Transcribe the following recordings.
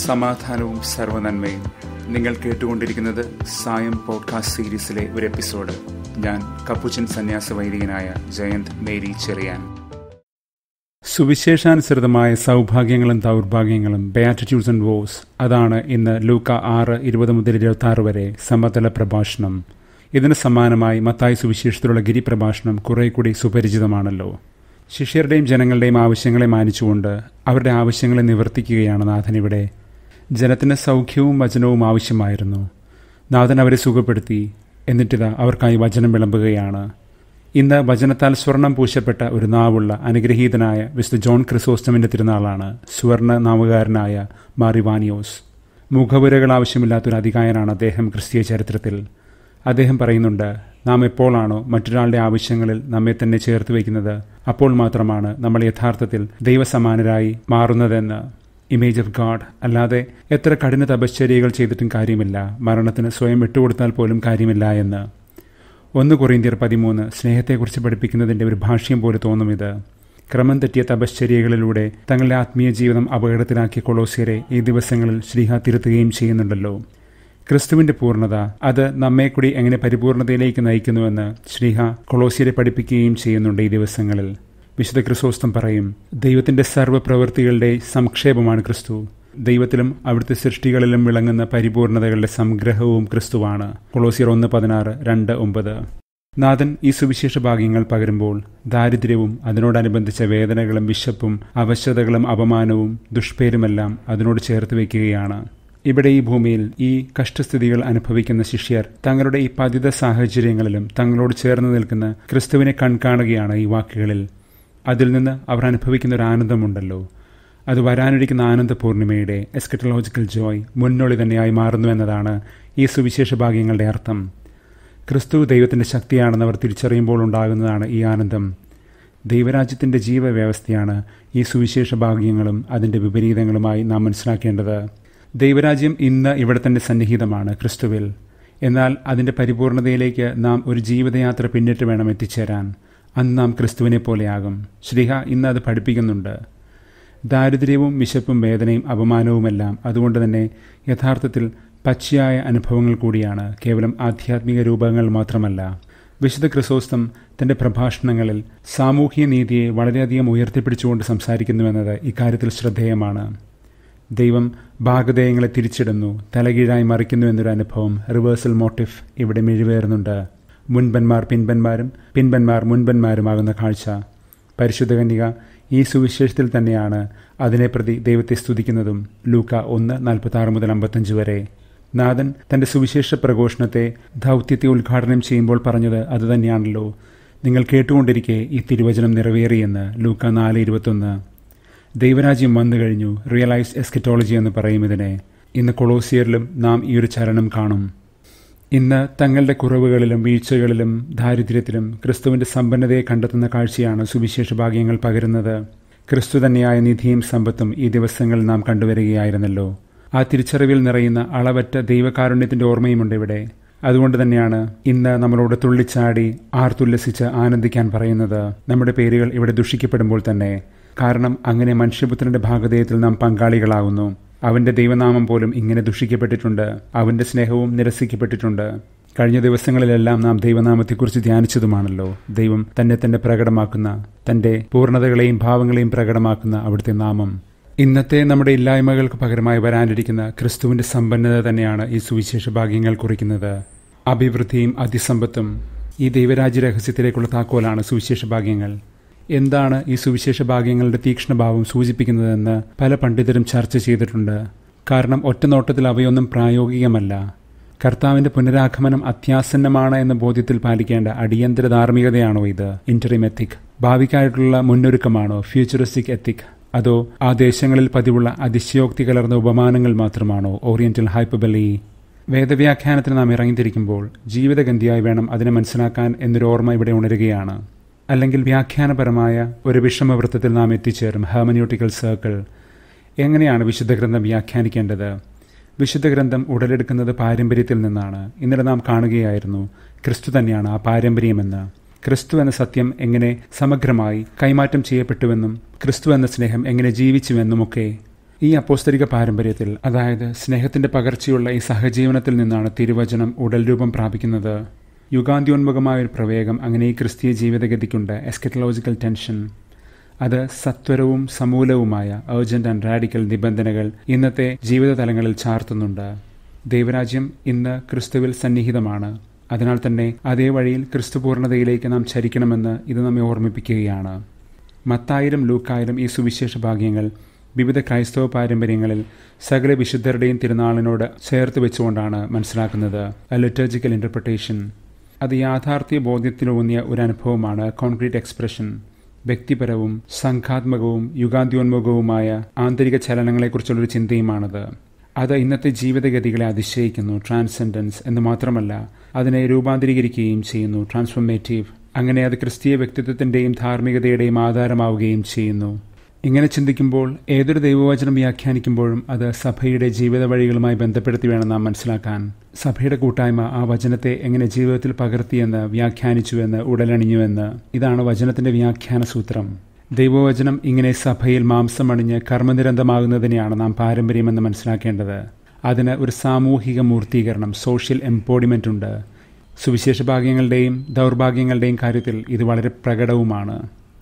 സമാധാനവും സർവനന്മയും നിങ്ങൾ കേട്ടുകൊണ്ടിരിക്കുന്നത് സായം പോഡ്കാസ്റ്റ് സീരീസിലെ ഒരു എപ്പിസോഡ് ഞാൻ കപ്പുച്ചൻ സന്യാസ വൈദികനായ ജയന്ത് മേരി ചെറിയാൻ സുവിശേഷാനുസൃതമായ സൗഭാഗ്യങ്ങളും ദൗർഭാഗ്യങ്ങളും ബയാറ്റിറ്റ്യൂഡ്സ് ആൻഡ് വോസ് അതാണ് ഇന്ന് ലൂക്ക ആറ് ഇരുപത് മുതൽ ഇരുപത്തി ആറ് വരെ സമതല പ്രഭാഷണം ഇതിന് സമാനമായി മത്തായി സുവിശേഷത്തിലുള്ള ഗിരിപ്രഭാഷണം കുറെ കൂടി സുപരിചിതമാണല്ലോ ശിഷ്യരുടെയും ജനങ്ങളുടെയും ആവശ്യങ്ങളെ മാനിച്ചുകൊണ്ട് അവരുടെ ആവശ്യങ്ങളെ നിവർത്തിക്കുകയാണ് നാഥൻ ഇവിടെ ജനത്തിന് സൗഖ്യവും വചനവും ആവശ്യമായിരുന്നു നാഥൻ അവരെ സുഖപ്പെടുത്തി എന്നിട്ടിതാ അവർക്കായി വചനം വിളമ്പുകയാണ് ഇന്ന് വചനത്താൽ സ്വർണം പൂശപ്പെട്ട ഒരു നാവുള്ള അനുഗ്രഹീതനായ വിശുദ്ധ ജോൺ ക്രിസോസ്റ്റമിന്റെ തിരുനാളാണ് സുവർണ നാവുകാരനായ മാറിവാനിയോസ് മുഖപുരകൾ ആവശ്യമില്ലാത്തൊരു അധികായനാണ് അദ്ദേഹം ക്രിസ്തീയ ചരിത്രത്തിൽ അദ്ദേഹം പറയുന്നുണ്ട് നാം എപ്പോഴാണോ മറ്റൊരാളുടെ ആവശ്യങ്ങളിൽ നമ്മെ തന്നെ ചേർത്ത് വയ്ക്കുന്നത് അപ്പോൾ മാത്രമാണ് നമ്മൾ യഥാർത്ഥത്തിൽ ദൈവസമാനരായി മാറുന്നതെന്ന് ഇമേജ് ഓഫ് ഗാഡ് അല്ലാതെ എത്ര കഠിന തപശ്ചര്യകൾ ചെയ്തിട്ടും കാര്യമില്ല മരണത്തിന് സ്വയം വിട്ടുകൊടുത്താൽ പോലും കാര്യമില്ല എന്ന് ഒന്ന് കൊറിയന്തിയർ പതിമൂന്ന് സ്നേഹത്തെക്കുറിച്ച് പഠിപ്പിക്കുന്നതിൻ്റെ ഒരു ഭാഷ്യം പോലെ തോന്നും ഇത് ക്രമം തെറ്റിയ തപശ്ചര്യകളിലൂടെ തങ്ങളുടെ ആത്മീയ ജീവിതം അപകടത്തിലാക്കിയ കൊളോസിയരെ ഈ ദിവസങ്ങളിൽ ശ്രീഹ തിരുത്തുകയും ചെയ്യുന്നുണ്ടല്ലോ ക്രിസ്തുവിന്റെ പൂർണ്ണത അത് നമ്മെ കൂടി എങ്ങനെ പരിപൂർണതയിലേക്ക് നയിക്കുന്നുവെന്ന് ശ്രീഹ കൊളോസിയരെ പഠിപ്പിക്കുകയും ചെയ്യുന്നുണ്ട് ഈ ദിവസങ്ങളിൽ വിശുദ്ധ ക്രിസോസ്തം പറയും ദൈവത്തിന്റെ സർവ്വപ്രവൃത്തികളുടെ സംക്ഷേപമാണ് ക്രിസ്തു ദൈവത്തിലും അവിടുത്തെ സൃഷ്ടികളിലും വിളങ്ങുന്ന പരിപൂർണതകളുടെ സംഗ്രഹവും ക്രിസ്തുവാണ് കൊളോസിയർ ഒന്ന് പതിനാറ് രണ്ട് ഒമ്പത് നാഥൻ ഈ സുവിശേഷ ഭാഗ്യങ്ങൾ പകരുമ്പോൾ ദാരിദ്ര്യവും അതിനോടനുബന്ധിച്ച വേദനകളും വിശപ്പും അവശതകളും അപമാനവും ദുഷ്പേരുമെല്ലാം അതിനോട് ചേർത്ത് വയ്ക്കുകയാണ് ഇവിടെ ഈ ഭൂമിയിൽ ഈ കഷ്ടസ്ഥിതികൾ അനുഭവിക്കുന്ന ശിഷ്യർ തങ്ങളുടെ ഈ പതിത സാഹചര്യങ്ങളിലും തങ്ങളോട് ചേർന്ന് നിൽക്കുന്ന ക്രിസ്തുവിനെ കൺകാണുകയാണ് ഈ വാക്കുകളിൽ അതിൽ നിന്ന് അവർ അനുഭവിക്കുന്ന ഒരു ആനന്ദമുണ്ടല്ലോ അത് വരാനിരിക്കുന്ന ആനന്ദ പൂർണിമയുടെ എസ്കറ്റലോജിക്കൽ ജോയ് മുന്നോളി തന്നെയായി മാറുന്നു എന്നതാണ് ഈ സുവിശേഷ ഭാഗ്യങ്ങളുടെ അർത്ഥം ക്രിസ്തു ദൈവത്തിൻ്റെ ശക്തിയാണെന്ന് അവർ തിരിച്ചറിയുമ്പോൾ ഉണ്ടാകുന്നതാണ് ഈ ആനന്ദം ദൈവരാജ്യത്തിൻ്റെ ജീവവ്യവസ്ഥയാണ് ഈ സുവിശേഷ ഭാഗ്യങ്ങളും അതിൻ്റെ വിപരീതങ്ങളുമായി നാം മനസ്സിലാക്കേണ്ടത് ദൈവരാജ്യം ഇന്ന് ഇവിടെ തന്നെ സന്നിഹിതമാണ് ക്രിസ്തുവിൽ എന്നാൽ അതിൻ്റെ പരിപൂർണതയിലേക്ക് നാം ഒരു ജീവിതയാത്ര പിന്നിട്ട് വേണം എത്തിച്ചേരാൻ അന്ന് നാം ക്രിസ്തുവിനെ പോലെയാകും ശ്രീഹ ഇന്ന് അത് പഠിപ്പിക്കുന്നുണ്ട് ദാരിദ്ര്യവും വിശപ്പും വേദനയും അപമാനവുമെല്ലാം അതുകൊണ്ട് തന്നെ യഥാർത്ഥത്തിൽ പച്ചയായ അനുഭവങ്ങൾ കൂടിയാണ് കേവലം ആധ്യാത്മിക രൂപങ്ങൾ മാത്രമല്ല വിശുദ്ധ ക്രിസോസ്തം തന്റെ പ്രഭാഷണങ്ങളിൽ സാമൂഹ്യ നീതിയെ വളരെയധികം ഉയർത്തിപ്പിടിച്ചുകൊണ്ട് സംസാരിക്കുന്നുവെന്നത് ഇക്കാര്യത്തിൽ ശ്രദ്ധേയമാണ് ദൈവം ഭാഗധേയങ്ങളെ തിരിച്ചിടുന്നു തലകീഴായി മറിക്കുന്നു എന്നൊരു അനുഭവം റിവേഴ്സൽ മോട്ടീഫ് ഇവിടെ മിഴിവേറുന്നുണ്ട് മുൻപന്മാർ പിൻപന്മാരും പിൻപന്മാർ മുൻപന്മാരുമാകുന്ന കാഴ്ച പരിശുദ്ധ കന്യക ഈ സുവിശേഷത്തിൽ തന്നെയാണ് അതിനെ പ്രതി ദൈവത്തെ സ്തുതിക്കുന്നതും ലൂക്ക ഒന്ന് നാൽപ്പത്തി ആറ് മുതൽ അമ്പത്തഞ്ച് വരെ നാഥൻ തന്റെ സുവിശേഷ പ്രഘോഷണത്തെ ദൗത്യത്തെ ഉദ്ഘാടനം ചെയ്യുമ്പോൾ പറഞ്ഞത് അതുതന്നെയാണല്ലോ നിങ്ങൾ കേട്ടുകൊണ്ടിരിക്കെ ഈ തിരുവചനം നിറവേറിയെന്ന് ലൂക്ക നാല് ഇരുപത്തൊന്ന് ദൈവരാജ്യം വന്നു കഴിഞ്ഞു റിയലൈസ് എസ്കറ്റോളജി എന്ന് പറയും ഇതിനെ ഇന്ന് കൊളോസിയറിലും നാം ഈ ഒരു ചലനം കാണും ഇന്ന് തങ്ങളുടെ കുറവുകളിലും വീഴ്ചകളിലും ദാരിദ്ര്യത്തിലും ക്രിസ്തുവിന്റെ സമ്പന്നതയെ കണ്ടെത്തുന്ന കാഴ്ചയാണ് സുവിശേഷ ഭാഗ്യങ്ങൾ പകരുന്നത് ക്രിസ്തു തന്നെയായ നിധിയും സമ്പത്തും ഈ ദിവസങ്ങൾ നാം കണ്ടുവരികയായിരുന്നല്ലോ ആ തിരിച്ചറിവിൽ നിറയുന്ന അളവറ്റ ദൈവകാരുണ്യത്തിന്റെ ഓർമ്മയുമുണ്ട് ഇവിടെ അതുകൊണ്ട് തന്നെയാണ് ഇന്ന് നമ്മളോട് തുള്ളിച്ചാടി ആർത്തുല്ലസിച്ച് ആനന്ദിക്കാൻ പറയുന്നത് നമ്മുടെ പേരുകൾ ഇവിടെ ദുഷിക്കപ്പെടുമ്പോൾ തന്നെ കാരണം അങ്ങനെ മനുഷ്യപുത്രന്റെ ഭാഗതയത്തിൽ നാം പങ്കാളികളാകുന്നു അവന്റെ ദൈവനാമം പോലും ഇങ്ങനെ ദുഷിക്കപ്പെട്ടിട്ടുണ്ട് അവന്റെ സ്നേഹവും നിരസിക്കപ്പെട്ടിട്ടുണ്ട് കഴിഞ്ഞ ദിവസങ്ങളിലെല്ലാം നാം ദൈവനാമത്തെക്കുറിച്ച് ധ്യാനിച്ചതുമാണല്ലോ ദൈവം തന്നെ തന്നെ പ്രകടമാക്കുന്ന തന്റെ പൂർണ്ണതകളെയും ഭാവങ്ങളെയും പ്രകടമാക്കുന്ന അവിടുത്തെ നാമം ഇന്നത്തെ നമ്മുടെ ഇല്ലായ്മകൾക്ക് പകരമായി വരാനിരിക്കുന്ന ക്രിസ്തുവിന്റെ സമ്പന്നത തന്നെയാണ് ഈ സുവിശേഷ ഭാഗ്യങ്ങൾ കുറിക്കുന്നത് അഭിവൃദ്ധിയും അതിസമ്പത്തും ഈ ദൈവരാജ്യ രഹസ്യത്തിലേക്കുള്ള താക്കോലാണ് സുവിശേഷ ഭാഗ്യങ്ങൾ എന്താണ് ഈ സുവിശേഷ ഭാഗ്യങ്ങളുടെ തീക്ഷ്ണഭാവം സൂചിപ്പിക്കുന്നതെന്ന് പല പണ്ഡിതരും ചർച്ച ചെയ്തിട്ടുണ്ട് കാരണം ഒറ്റനോട്ടത്തിൽ അവയൊന്നും പ്രായോഗികമല്ല കർത്താവിന്റെ പുനരാഗമനം അത്യാസന്നമാണ് എന്ന ബോധ്യത്തിൽ പാലിക്കേണ്ട അടിയന്തര ധാർമ്മികതയാണോ ഇത് ഇന്ററിം എത്തിക് ഭാവിക്കായിട്ടുള്ള മുന്നൊരുക്കമാണോ ഫ്യൂച്ചറിസ്റ്റിക് എത്തിക് അതോ ആ ദേശങ്ങളിൽ പതിവുള്ള അതിശയോക്തി കലർന്ന ഉപമാനങ്ങൾ മാത്രമാണോ ഓറിയന്റൽ ഹൈപ്പബലി വേദവ്യാഖ്യാനത്തിന് നാം ഇറങ്ങിത്തിരിക്കുമ്പോൾ ജീവിതഗന്ധിയായി വേണം അതിനെ മനസ്സിലാക്കാൻ എന്നൊരു ഓർമ്മ ഇവിടെ ഉണരുകയാണ് അല്ലെങ്കിൽ വ്യാഖ്യാനപരമായ ഒരു വിഷമവൃത്തത്തിൽ നാം എത്തിച്ചേരും ഹെർമന്യൂട്ടിക്കൽ സർക്കിൾ എങ്ങനെയാണ് വിശുദ്ധ ഗ്രന്ഥം വ്യാഖ്യാനിക്കേണ്ടത് വിശുദ്ധ ഗ്രന്ഥം ഉടലെടുക്കുന്നത് പാരമ്പര്യത്തിൽ നിന്നാണ് ഇന്നലെ നാം കാണുകയായിരുന്നു ക്രിസ്തു തന്നെയാണ് ആ പാരമ്പര്യമെന്ന് ക്രിസ്തു എന്ന സത്യം എങ്ങനെ സമഗ്രമായി കൈമാറ്റം ചെയ്യപ്പെട്ടുവെന്നും ക്രിസ്തു എന്ന സ്നേഹം എങ്ങനെ ജീവിച്ചുവെന്നുമൊക്കെ ഈ അപ്പോസ്തരിക പാരമ്പര്യത്തിൽ അതായത് സ്നേഹത്തിന്റെ പകർച്ചയുള്ള ഈ സഹജീവനത്തിൽ നിന്നാണ് തിരുവചനം ഉടൽ രൂപം പ്രാപിക്കുന്നത് യുഗാന്ത്യോന്മുഖമായ ഒരു പ്രവേഗം അങ്ങനെ ഈ ക്രിസ്തീയ ജീവിതഗതിക്കുണ്ട് എസ്കറ്റലോജിക്കൽ ടെൻഷൻ അത് സത്വരവും സമൂലവുമായ ഏർജന്റ് ആൻഡ് റാഡിക്കൽ നിബന്ധനകൾ ഇന്നത്തെ ജീവിത തലങ്ങളിൽ ചാർത്തുന്നുണ്ട് ദൈവരാജ്യം ഇന്ന് ക്രിസ്തുവിൽ സന്നിഹിതമാണ് അതിനാൽ തന്നെ അതേ വഴിയിൽ ക്രിസ്തുപൂർണതയിലേക്ക് നാം ചരിക്കണമെന്ന് ഇത് നമ്മെ ഓർമ്മിപ്പിക്കുകയാണ് മത്തായിരം ലൂക്കായിരം ഈ സുവിശേഷ ഭാഗ്യങ്ങൾ വിവിധ ക്രൈസ്തവ പാരമ്പര്യങ്ങളിൽ സകല വിശുദ്ധരുടെയും തിരുനാളിനോട് ചേർത്ത് വെച്ചുകൊണ്ടാണ് മനസ്സിലാക്കുന്നത് എ ലിറ്റർജിക്കൽ ഇന്റർപ്രിട്ടേഷൻ അത് യാഥാർത്ഥ്യ ബോധ്യത്തിലൂന്നിയ ഒരു അനുഭവമാണ് കോൺക്രീറ്റ് എക്സ്പ്രഷൻ വ്യക്തിപരവും സംഘാത്മകവും യുഗാന്ത്യോന്മുഖവുമായ ആന്തരിക ചലനങ്ങളെക്കുറിച്ചുള്ളൊരു ചിന്തയുമാണത് അത് ഇന്നത്തെ ജീവിതഗതികളെ അതിശയിക്കുന്നു ട്രാൻസെൻഡൻസ് എന്ന് മാത്രമല്ല അതിനെ രൂപാന്തരീകരിക്കുകയും ചെയ്യുന്നു ട്രാൻസ്ഫോർമേറ്റീവ് അങ്ങനെ അത് ക്രിസ്തീയ വ്യക്തിത്വത്തിന്റെയും ധാർമ്മികതയുടെയും ആധാരമാവുകയും ചെയ്യുന്നു ഇങ്ങനെ ചിന്തിക്കുമ്പോൾ ഏതൊരു ദൈവവചനം വ്യാഖ്യാനിക്കുമ്പോഴും അത് സഭയുടെ ജീവിത വഴികളുമായി ബന്ധപ്പെടുത്തി വേണം നാം മനസ്സിലാക്കാൻ സഭയുടെ കൂട്ടായ്മ ആ വചനത്തെ എങ്ങനെ ജീവിതത്തിൽ പകർത്തിയെന്ന് വ്യാഖ്യാനിച്ചുവെന്ന് ഉടലണിഞ്ഞുവെന്ന് ഇതാണ് വചനത്തിന്റെ വ്യാഖ്യാന സൂത്രം ദൈവവചനം ഇങ്ങനെ സഭയിൽ മാംസം അണിഞ്ഞ് കർമ്മനിരന്തമാകുന്നതിനെയാണ് നാം പാരമ്പര്യമെന്ന് മനസ്സിലാക്കേണ്ടത് അതിന് ഒരു സാമൂഹിക മൂർത്തീകരണം സോഷ്യൽ എംപോഡിമെന്റ് ഉണ്ട് സുവിശേഷ ഭാഗ്യങ്ങളുടെയും ദൗർഭാഗ്യങ്ങളുടെയും കാര്യത്തിൽ ഇത് വളരെ പ്രകടവുമാണ്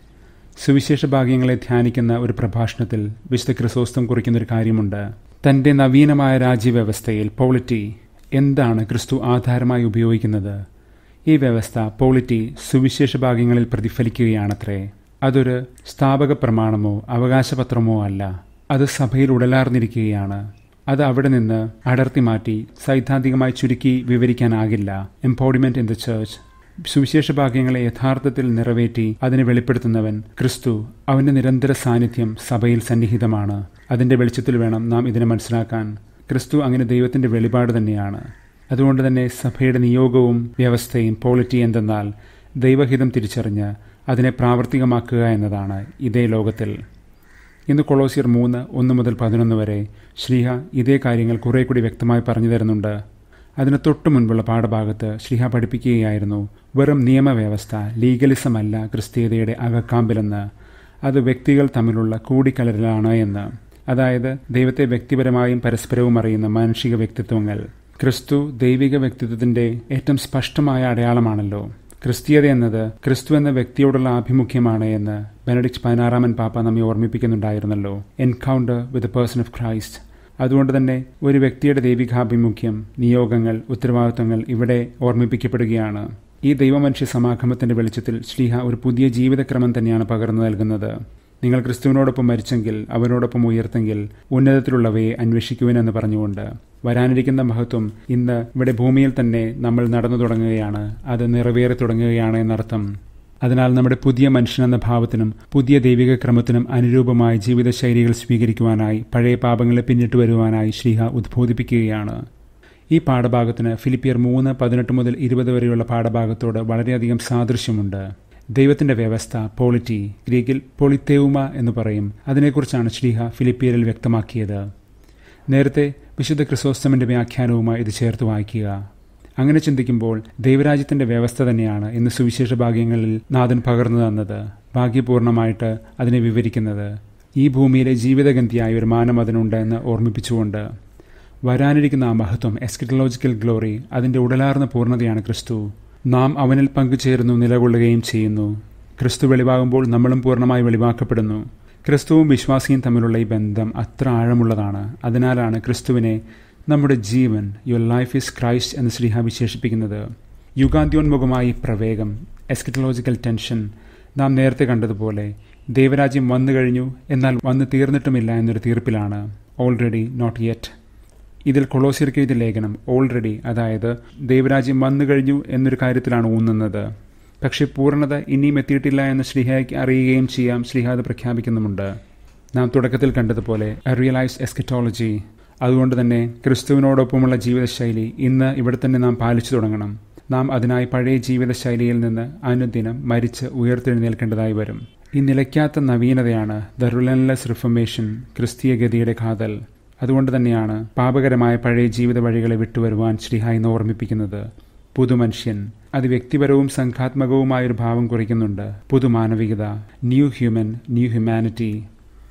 സുവിശേഷ ഭാഗ്യങ്ങളെ ധ്യാനിക്കുന്ന ഒരു പ്രഭാഷണത്തിൽ വിശുദ്ധ ക്രിസോസ്തം കുറിക്കുന്ന ഒരു കാര്യമുണ്ട് തന്റെ നവീനമായ രാജ്യവ്യവസ്ഥയിൽ പോളിറ്റി എന്താണ് ക്രിസ്തു ആധാരമായി ഉപയോഗിക്കുന്നത് ഈ വ്യവസ്ഥ പോളിറ്റി സുവിശേഷ ഭാഗ്യങ്ങളിൽ പ്രതിഫലിക്കുകയാണത്രേ അതൊരു സ്ഥാപക പ്രമാണമോ അവകാശപത്രമോ അല്ല അത് സഭയിൽ ഉടലാർന്നിരിക്കുകയാണ് അത് അവിടെ നിന്ന് അടർത്തി മാറ്റി സൈദ്ധാന്തികമായി ചുരുക്കി വിവരിക്കാനാകില്ല എംപോഡിമെന്റ് ഇൻ ദ ചേർച്ച് സുവിശേഷ ഭാഗ്യങ്ങളെ യഥാർത്ഥത്തിൽ നിറവേറ്റി അതിനെ വെളിപ്പെടുത്തുന്നവൻ ക്രിസ്തു അവന്റെ നിരന്തര സാന്നിധ്യം സഭയിൽ സന്നിഹിതമാണ് അതിന്റെ വെളിച്ചത്തിൽ വേണം നാം ഇതിനെ മനസ്സിലാക്കാൻ ക്രിസ്തു അങ്ങനെ ദൈവത്തിന്റെ വെളിപാട് തന്നെയാണ് അതുകൊണ്ട് തന്നെ സഭയുടെ നിയോഗവും വ്യവസ്ഥയും പോളിറ്റി എന്തെന്നാൽ ദൈവഹിതം തിരിച്ചറിഞ്ഞ് അതിനെ പ്രാവർത്തികമാക്കുക എന്നതാണ് ഇതേ ലോകത്തിൽ ഇന്ന് കൊളോസിയർ മൂന്ന് ഒന്ന് മുതൽ പതിനൊന്ന് വരെ ശ്രീഹ ഇതേ കാര്യങ്ങൾ കുറെ കൂടി വ്യക്തമായി പറഞ്ഞു തരുന്നുണ്ട് അതിന് തൊട്ടു മുൻപുള്ള പാഠഭാഗത്ത് ശ്രീഹ പഠിപ്പിക്കുകയായിരുന്നു വെറും നിയമവ്യവസ്ഥ ലീഗലിസം അല്ല ക്രിസ്തീയതയുടെ അകക്കാമ്പിലെന്ന് അത് വ്യക്തികൾ തമ്മിലുള്ള കൂടിക്കലരലാണ് എന്ന് അതായത് ദൈവത്തെ വ്യക്തിപരമായും പരസ്പരവും അറിയുന്ന മാനുഷിക വ്യക്തിത്വങ്ങൾ ക്രിസ്തു ദൈവിക വ്യക്തിത്വത്തിന്റെ ഏറ്റവും സ്പഷ്ടമായ അടയാളമാണല്ലോ ക്രിസ്തീയത എന്നത് ക്രിസ്തു എന്ന വ്യക്തിയോടുള്ള ആഭിമുഖ്യമാണ് എന്ന് ബെനഡിക്ട് പതിനാറാമൻ പാപ്പ നമ്മെ ഓർമ്മിപ്പിക്കുന്നുണ്ടായിരുന്നല്ലോ encounter with person of Christ അതുകൊണ്ട് തന്നെ ഒരു വ്യക്തിയുടെ ദൈവികാഭിമുഖ്യം നിയോഗങ്ങൾ ഉത്തരവാദിത്വങ്ങൾ ഇവിടെ ഓർമ്മിപ്പിക്കപ്പെടുകയാണ് ഈ ദൈവമനുഷ്യ സമാഗമത്തിന്റെ വെളിച്ചത്തിൽ ശ്ലീഹ ഒരു പുതിയ ജീവിതക്രമം തന്നെയാണ് പകർന്നു നൽകുന്നത് നിങ്ങൾ ക്രിസ്തുവിനോടൊപ്പം മരിച്ചെങ്കിൽ അവനോടൊപ്പം ഉയർത്തെങ്കിൽ ഉന്നതത്തിലുള്ളവയെ അന്വേഷിക്കുവിനെന്ന് പറഞ്ഞുകൊണ്ട് വരാനിരിക്കുന്ന മഹത്വം ഇന്ന് ഇവിടെ ഭൂമിയിൽ തന്നെ നമ്മൾ നടന്നു തുടങ്ങുകയാണ് അത് നിറവേറി തുടങ്ങുകയാണ് എന്നർത്ഥം അതിനാൽ നമ്മുടെ പുതിയ മനുഷ്യൻ എന്ന ഭാവത്തിനും പുതിയ ദൈവിക ക്രമത്തിനും അനുരൂപമായ ജീവിതശൈലികൾ സ്വീകരിക്കുവാനായി പഴയ പാപങ്ങളെ പിന്നിട്ട് വരുവാനായി ശ്രീഹ ഉദ്ബോധിപ്പിക്കുകയാണ് ഈ പാഠഭാഗത്തിന് ഫിലിപ്പിയർ മൂന്ന് പതിനെട്ട് മുതൽ ഇരുപത് വരെയുള്ള പാഠഭാഗത്തോട് വളരെയധികം സാദൃശ്യമുണ്ട് ദൈവത്തിന്റെ വ്യവസ്ഥ പോളിറ്റി ഗ്രീക്കിൽ പൊളിത്തേവുമ എന്ന് പറയും അതിനെക്കുറിച്ചാണ് ശ്രീഹ ഫിലിപ്പിയറിൽ വ്യക്തമാക്കിയത് നേരത്തെ വിശുദ്ധ ക്രിസോസ്റ്റമിന്റെ വ്യാഖ്യാനവുമായി ഇത് ചേർത്ത് വായിക്കുക അങ്ങനെ ചിന്തിക്കുമ്പോൾ ദൈവരാജ്യത്തിന്റെ വ്യവസ്ഥ തന്നെയാണ് ഇന്ന് സുവിശേഷ ഭാഗ്യങ്ങളിൽ നാഥൻ പകർന്നു തന്നത് ഭാഗ്യപൂർണമായിട്ട് അതിനെ വിവരിക്കുന്നത് ഈ ഭൂമിയിലെ ജീവിതഗന്ധിയായ ഒരു മാനം അതിനുണ്ട് എന്ന് ഓർമ്മിപ്പിച്ചുകൊണ്ട് വരാനിരിക്കുന്ന ആ മഹത്വം എസ്കിറ്റലോജിക്കൽ ഗ്ലോറി അതിന്റെ ഉടലാർന്ന പൂർണ്ണതയാണ് ക്രിസ്തു നാം അവനിൽ പങ്കുചേരുന്നു നിലകൊള്ളുകയും ചെയ്യുന്നു ക്രിസ്തു വെളിവാകുമ്പോൾ നമ്മളും പൂർണ്ണമായി വെളിവാക്കപ്പെടുന്നു ക്രിസ്തുവും വിശ്വാസിയും തമ്മിലുള്ള ഈ ബന്ധം അത്ര ആഴമുള്ളതാണ് അതിനാലാണ് ക്രിസ്തുവിനെ നമ്മുടെ ജീവൻ യുവർ ലൈഫ് ഈസ് ക്രൈസ്റ്റ് എന്ന് ശ്രീഹ വിശേഷിപ്പിക്കുന്നത് യുഗാന്ത്യോന്മുഖമായി പ്രവേഗം എസ്കിറ്റലോജിക്കൽ ടെൻഷൻ നാം നേരത്തെ കണ്ടതുപോലെ ദൈവരാജ്യം വന്നു കഴിഞ്ഞു എന്നാൽ വന്നു തീർന്നിട്ടുമില്ല എന്നൊരു തീർപ്പിലാണ് ഓൾറെഡി നോട്ട് യെറ്റ് ഇതിൽ കൊളോസിയർക്ക് എഴുതിയ ലേഖനം ഓൾറെഡി അതായത് ദൈവരാജ്യം വന്നു കഴിഞ്ഞു എന്നൊരു കാര്യത്തിലാണ് ഊന്നുന്നത് പക്ഷെ പൂർണ്ണത ഇനിയും എത്തിയിട്ടില്ല എന്ന് ശ്രീഹയ്ക്ക് അറിയുകയും ചെയ്യാം ശ്രീഹ അത് പ്രഖ്യാപിക്കുന്നുമുണ്ട് നാം തുടക്കത്തിൽ കണ്ടതുപോലെ റിയലൈസ് എസ്കറ്റോളജി അതുകൊണ്ട് തന്നെ ക്രിസ്തുവിനോടൊപ്പമുള്ള ജീവിതശൈലി ഇന്ന് ഇവിടെ തന്നെ നാം പാലിച്ചു തുടങ്ങണം നാം അതിനായി പഴയ ജീവിതശൈലിയിൽ നിന്ന് അനുദിനം മരിച്ച് ഉയർത്തെഴുന്നേൽക്കേണ്ടതായി വരും ഈ നിലയ്ക്കാത്ത നവീനതയാണ് ദ റിലൻലെസ് റിഫർമേഷൻ ക്രിസ്തീയ ഗതിയുടെ കാതൽ അതുകൊണ്ട് തന്നെയാണ് പാപകരമായ പഴയ ജീവിത വഴികളെ വിട്ടുവരുവാൻ ശ്രീഹായി ഓർമ്മിപ്പിക്കുന്നത് പുതുമനുഷ്യൻ അത് വ്യക്തിപരവും സംഘാത്മകവുമായ ഒരു ഭാവം കുറിക്കുന്നുണ്ട് പുതുമാനവികത ന്യൂ ഹ്യൂമൻ ന്യൂ ഹ്യൂമാനിറ്റി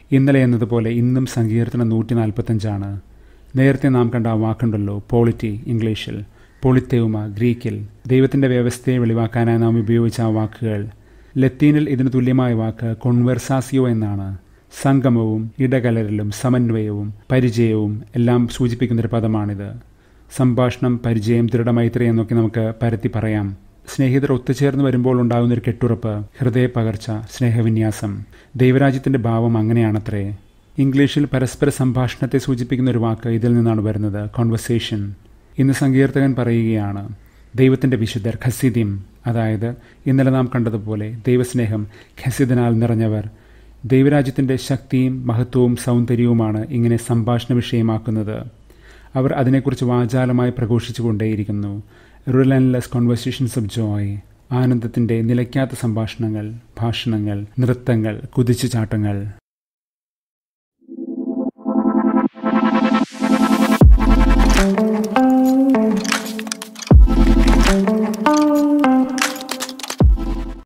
ഇന്നലെ എന്നതുപോലെ ഇന്നും സങ്കീർത്തനം നൂറ്റി നാൽപ്പത്തഞ്ചാണ് നേരത്തെ നാം കണ്ട ആ വാക്കുണ്ടല്ലോ പോളിറ്റി ഇംഗ്ലീഷിൽ പൊളിത്തേവുമ ഗ്രീക്കിൽ ദൈവത്തിന്റെ വ്യവസ്ഥയെ വെളിവാക്കാനായി നാം ഉപയോഗിച്ച ആ വാക്കുകൾ ലത്തീനിൽ ഇതിന് തുല്യമായ വാക്ക് കൊൺവെർസാസിയോ എന്നാണ് സംഗമവും ഇടകലരലും സമന്വയവും പരിചയവും എല്ലാം സൂചിപ്പിക്കുന്നൊരു പദമാണിത് സംഭാഷണം പരിചയം ദൃഢമൈത്രി എന്നൊക്കെ നമുക്ക് പരത്തി പറയാം സ്നേഹിതർ ഒത്തുചേർന്ന് വരുമ്പോൾ ഉണ്ടാകുന്ന ഒരു കെട്ടുറപ്പ് ഹൃദയ പകർച്ച സ്നേഹവിന്യാസം ദൈവരാജ്യത്തിന്റെ ഭാവം അങ്ങനെയാണത്രേ ഇംഗ്ലീഷിൽ പരസ്പര സംഭാഷണത്തെ സൂചിപ്പിക്കുന്ന ഒരു വാക്ക് ഇതിൽ നിന്നാണ് വരുന്നത് കോൺവെർസേഷൻ ഇന്ന് സങ്കീർത്തകൻ പറയുകയാണ് ദൈവത്തിന്റെ വിശുദ്ധർ ഖസിദിം അതായത് ഇന്നലെ നാം കണ്ടതുപോലെ ദൈവസ്നേഹം ഖസിദിനാൽ നിറഞ്ഞവർ ദൈവരാജ്യത്തിന്റെ ശക്തിയും മഹത്വവും സൗന്ദര്യവുമാണ് ഇങ്ങനെ സംഭാഷണ വിഷയമാക്കുന്നത് അവർ അതിനെക്കുറിച്ച് വാചാലമായി പ്രഘോഷിച്ചുകൊണ്ടേയിരിക്കുന്നു റിലൻലെസ് കോൺവെർസേഷൻസ് ഓഫ് ജോയ് ആനന്ദത്തിന്റെ നിലയ്ക്കാത്ത സംഭാഷണങ്ങൾ ഭാഷണങ്ങൾ നൃത്തങ്ങൾ കുതിച്ചുചാട്ടങ്ങൾ